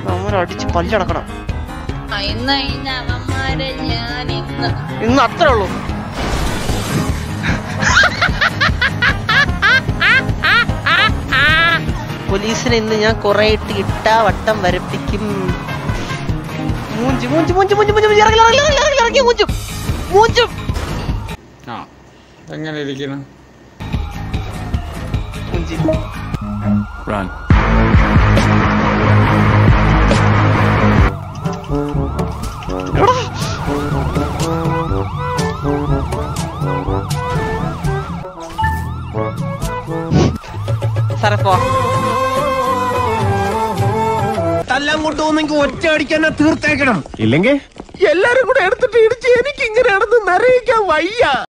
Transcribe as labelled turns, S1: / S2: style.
S1: നമ്മൾ അടിച്ച് പല്ലടക്കണം
S2: ആ, ഇന്ന് ഇന്ന് അവന്മാരെ ഞാൻ ഇന്ന്
S1: ഇന്ന് അത്രേ ഉള്ളൂ പോലീസിനെ ഇന്ന് ഞാൻ കൊറേ ഇട്ട് ഇട്ടാ വട്ടം വരപ്പിക്കും മൂഞ്ചി മൂഞ്ചി മൂഞ്ചി മൂഞ്ചി മൂഞ്ചി മൂഞ്ചി ഇറങ്ങി ഇറങ്ങി ഇറങ്ങി ഇറങ്ങി ഇറങ്ങി മൂഞ്ചും മൂഞ്ചും
S3: ആ എങ്ങനെ ഇരിക്കണം
S1: മൂഞ്ചി
S4: Run.
S1: എടാ. സാറേ പോ
S5: തല്ലാൻ കൊണ്ടുപോകുന്നെങ്കിൽ ഒറ്റ അടിക്കാൻ തീർത്തേക്കണം
S6: ഇല്ലെങ്കിൽ
S5: എല്ലാരും കൂടെ എടുത്തിട്ട് ഇടിച്ച് എനിക്ക് ഇങ്ങനെയാണെന്ന് നിറയിക്കാൻ വയ്യ